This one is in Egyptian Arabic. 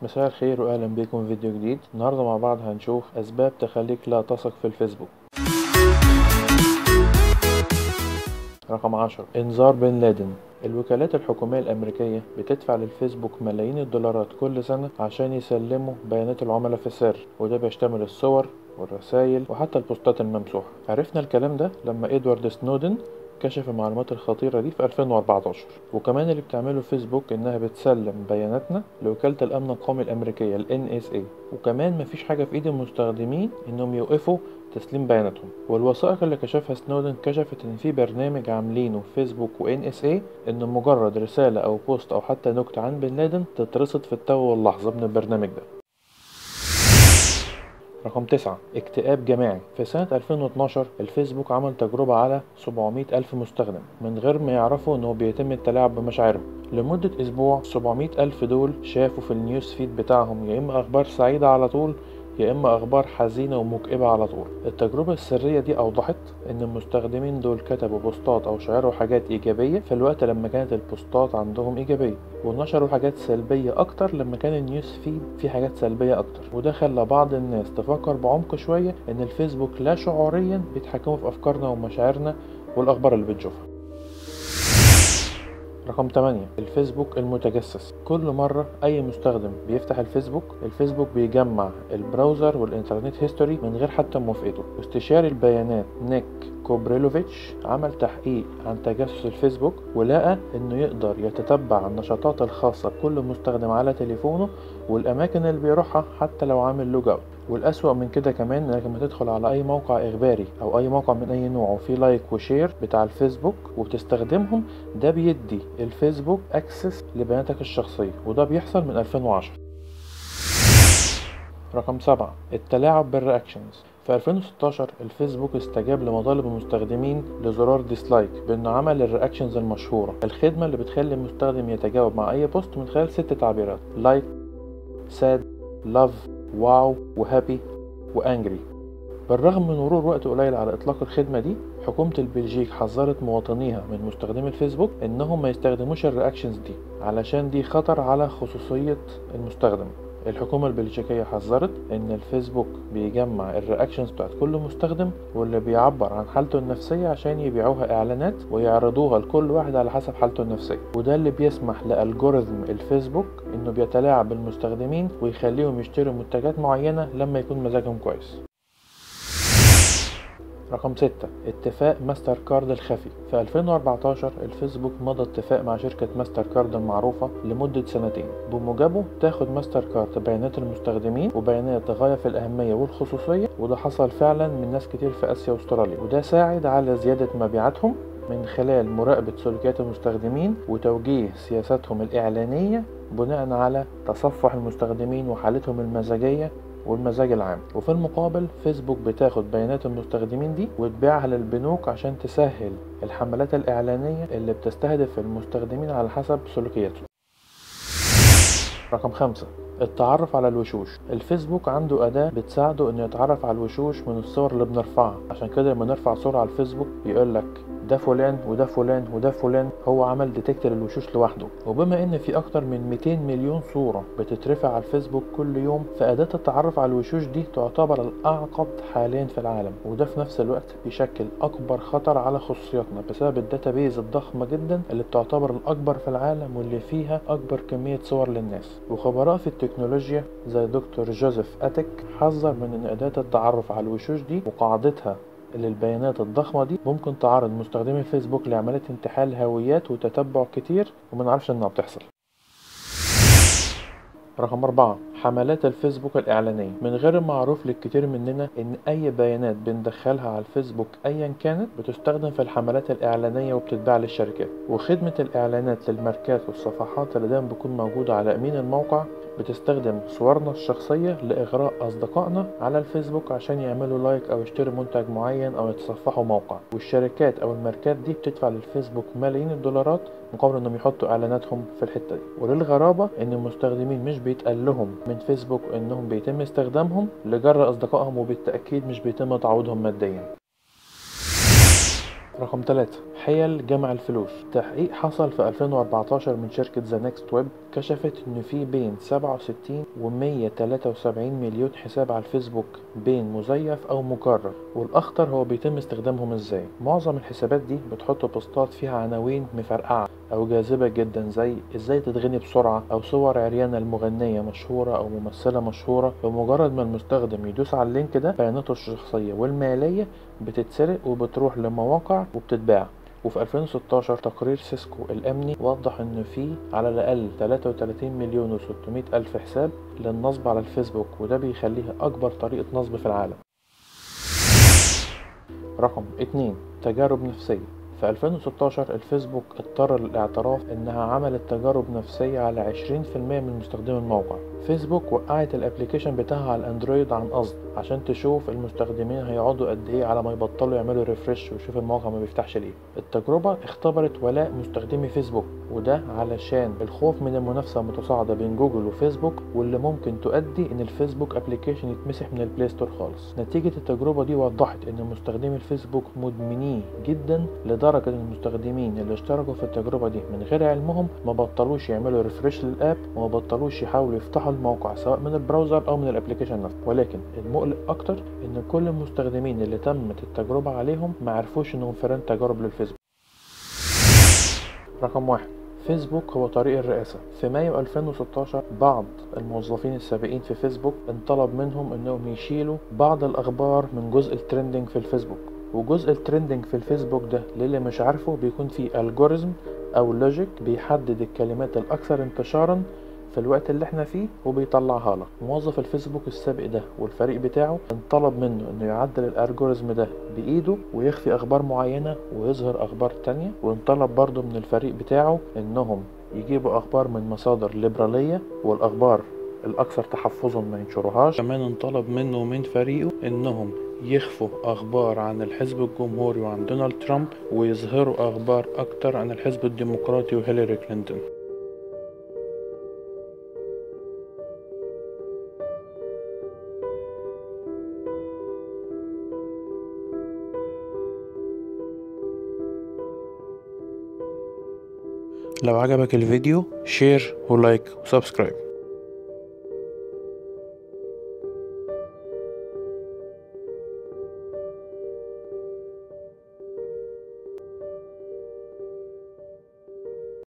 مساء الخير واهلا بكم في فيديو جديد النهارده مع بعض هنشوف اسباب تخليك لا تثق في الفيسبوك رقم عشرة انذار بن لادن الوكالات الحكومية الأمريكية بتدفع للفيسبوك ملايين الدولارات كل سنة عشان يسلموا بيانات العملاء في السر وده بيشتمل الصور والرسائل وحتى البوستات الممسوحة عرفنا الكلام ده لما إدوارد سنودن كشف المعلومات الخطيرة دي في 2014 وكمان اللي بتعمله فيسبوك انها بتسلم بياناتنا لوكالة الامن القومي الامريكية ال NSA وكمان مفيش حاجة في ايد المستخدمين انهم يوقفوا تسليم بياناتهم والوثائق اللي كشفها سنودن كشفت ان في برنامج عاملينه فيسبوك و NSA ان مجرد رسالة او بوست او حتى نكتة عن بن لادن تترصد في التو واللحظة من البرنامج ده رقم تسعة اكتئاب جماعي في سنة 2012 الفيسبوك عمل تجربة على 700 ألف مستخدم من غير ما يعرفوا انه بيتم التلاعب بمشاعرهم لمدة أسبوع 700 ألف دول شافوا في النيوز فيد بتاعهم يا إما أخبار سعيدة على طول يا إما أخبار حزينة ومكئبة على طول التجربة السرية دي أوضحت إن المستخدمين دول كتبوا بوستات أو شيروا حاجات إيجابية في الوقت لما كانت البوستات عندهم إيجابية ونشروا حاجات سلبية أكتر لما كان النيوز فيد فيه حاجات سلبية أكتر وده خلى بعض الناس تفكر بعمق شوية إن الفيسبوك لا شعوريا بيتحكموا في أفكارنا ومشاعرنا والأخبار اللي بنشوفها رقم 8 الفيسبوك المتجسس كل مرة أي مستخدم بيفتح الفيسبوك الفيسبوك بيجمع البراوزر والإنترنت هيستوري من غير حتى موافقته واستشاري البيانات نيك كوبريلوفيتش عمل تحقيق عن تجسس الفيسبوك ولقى انه يقدر يتتبع النشاطات الخاصة بكل مستخدم على تليفونه والاماكن اللي بيروحها حتى لو عامل لوج اوت والاسوأ من كده كمان انك لما تدخل على اي موقع اخباري او اي موقع من اي نوع وفيه لايك وشير بتاع الفيسبوك وتستخدمهم ده بيدي الفيسبوك اكسس لبياناتك الشخصية وده بيحصل من 2010 رقم سبعة التلاعب بالرياكشنز في 2016 الفيسبوك استجاب لمطالب المستخدمين لزرار ديسلايك بانه عمل الرياكشنز المشهورة الخدمة اللي بتخلي المستخدم يتجاوب مع اي بوست من خلال ست تعبيرات لايك ساد لاف واو وهابي وانجري بالرغم من مرور وقت قليل على اطلاق الخدمة دي حكومة البلجيك حذرت مواطنيها من مستخدمي الفيسبوك انهم ما يستخدموش الرياكشنز دي علشان دي خطر على خصوصية المستخدم الحكومة البلجيكية حذرت إن الفيسبوك بيجمع الرياكشنز بتاعت كل مستخدم واللي بيعبر عن حالته النفسية عشان يبيعوها إعلانات ويعرضوها لكل واحد على حسب حالته النفسية وده اللي بيسمح لألجوريثم الفيسبوك إنه بيتلاعب بالمستخدمين ويخليهم يشتروا منتجات معينة لما يكون مزاجهم كويس رقم 6 اتفاق ماستر كارد الخفي في 2014 الفيسبوك مضى اتفاق مع شركة ماستر كارد المعروفة لمدة سنتين بموجبه تاخد ماستر كارد بيانات المستخدمين وبيانات غاية في الأهمية والخصوصية وده حصل فعلا من ناس كتير في آسيا واستراليا وده ساعد على زيادة مبيعاتهم من خلال مراقبة سلوكيات المستخدمين وتوجيه سياساتهم الإعلانية بناء على تصفح المستخدمين وحالتهم المزاجية والمزاج العام وفي المقابل فيسبوك بتاخد بيانات المستخدمين دي وتبيعها للبنوك عشان تسهل الحملات الإعلانية اللي بتستهدف المستخدمين على حسب سلوكياتهم رقم خمسة التعرف على الوشوش الفيسبوك عنده أداة بتساعده إنه يتعرف على الوشوش من الصور اللي بنرفعها عشان كده لما نرفع صورة على الفيسبوك يقولك ده فلان وده فلان وده فلان هو عمل ديتكت للوشوش لوحده وبما ان في اكتر من 200 مليون صورة بتترفع على الفيسبوك كل يوم فأداة التعرف على الوشوش دي تعتبر الأعقد حاليا في العالم وده في نفس الوقت بيشكل أكبر خطر على خصوصياتنا بسبب الداتابيز الضخمة جدا اللي بتعتبر الأكبر في العالم واللي فيها أكبر كمية صور للناس وخبراء في التكنولوجيا زي دكتور جوزيف أتك حذر من ان أداة التعرف على الوشوش دي وقاعدتها للبيانات الضخمة دي ممكن تعرض مستخدمي الفيسبوك لعملية انتحال هويات وتتبع كتير وما نعرفش انها بتحصل رقم أربعة حملات الفيسبوك الإعلانية من غير المعروف للكثير مننا إن أي بيانات بندخلها على الفيسبوك أيا كانت بتستخدم في الحملات الإعلانية وبتتباع للشركات وخدمة الإعلانات للماركات والصفحات اللي دايما بتكون موجودة على أمين الموقع بتستخدم صورنا الشخصية لإغراء أصدقائنا على الفيسبوك عشان يعملوا لايك أو يشتروا منتج معين أو يتصفحوا موقع والشركات أو الماركات دي بتدفع للفيسبوك ملايين الدولارات مقابل إنهم يحطوا إعلاناتهم في الحتة دي وللغرابة إن المستخدمين مش بيتقال لهم من فيسبوك إنهم بيتم استخدامهم لجر أصدقائهم وبالتأكيد مش بيتم تعويضهم ماديا رقم 3 حيل جمع الفلوس تحقيق حصل في 2014 من شركة ذا نيكست ويب كشفت ان في بين 67 و 173 مليون حساب على الفيسبوك بين مزيف او مكرر والاخطر هو بيتم استخدامهم ازاي معظم الحسابات دي بتحط بوستات فيها عناوين مفرقعة او جاذبة جدا زي ازاي تتغني بسرعة او صور عريانة المغنية مشهورة او ممثلة مشهورة بمجرد ما المستخدم يدوس على اللينك ده بياناته الشخصية والمالية بتتسرق وبتروح لمواقع وبتتباع وفي 2016 تقرير سيسكو الأمني وضح إن في على الأقل 33 مليون و600 ألف حساب للنصب على الفيسبوك وده بيخليها أكبر طريقة نصب في العالم رقم 2 تجارب نفسية في 2016 الفيسبوك اضطر للاعتراف انها عملت تجارب نفسية على 20% من مستخدمي الموقع فيسبوك وقعت الابليكيشن بتاعها على الاندرويد عن قصد عشان تشوف المستخدمين هيقعدوا قد ايه على ما يبطلوا يعملوا ريفرش ويشوف الموقع ما بيفتحش ليه التجربة اختبرت ولاء مستخدمي فيسبوك وده علشان الخوف من المنافسة المتصاعدة بين جوجل وفيسبوك واللي ممكن تؤدي ان الفيسبوك ابليكيشن يتمسح من البلاي ستور خالص نتيجة التجربة دي وضحت ان مستخدمي الفيسبوك مدمنيه جدا لدرجة ان المستخدمين اللي اشتركوا في التجربة دي من غير علمهم ما بطلوش يعملوا ريفرش للاب وما بطلوش يحاولوا يفتحوا الموقع سواء من البراوزر او من الابليكيشن نفسه ولكن المقلق اكتر ان كل المستخدمين اللي تمت التجربة عليهم ما عرفوش انهم فعلا تجارب للفيسبوك رقم واحد فيسبوك هو طريق الرئاسة في مايو 2016 بعض الموظفين السابقين في فيسبوك انطلب منهم انهم يشيلوا بعض الاخبار من جزء الترندنج في الفيسبوك وجزء الترندنج في الفيسبوك ده للي مش عارفه بيكون فيه الجوريزم او لوجيك بيحدد الكلمات الاكثر انتشارا في الوقت اللي احنا فيه وبيطلعها لك موظف الفيسبوك السابق ده والفريق بتاعه انطلب منه انه يعدل الالجوريزم ده بايده ويخفي اخبار معينة ويظهر اخبار تانية وانطلب برضه من الفريق بتاعه انهم يجيبوا اخبار من مصادر ليبرالية والاخبار الاكثر تحفظا ما ينشروهاش كمان انطلب منه ومن فريقه انهم يخفوا اخبار عن الحزب الجمهوري وعن دونالد ترامب ويظهروا اخبار اكتر عن الحزب الديمقراطي وهيلاري كلينتون لو عجبك الفيديو شير ولايك وسبسكرايب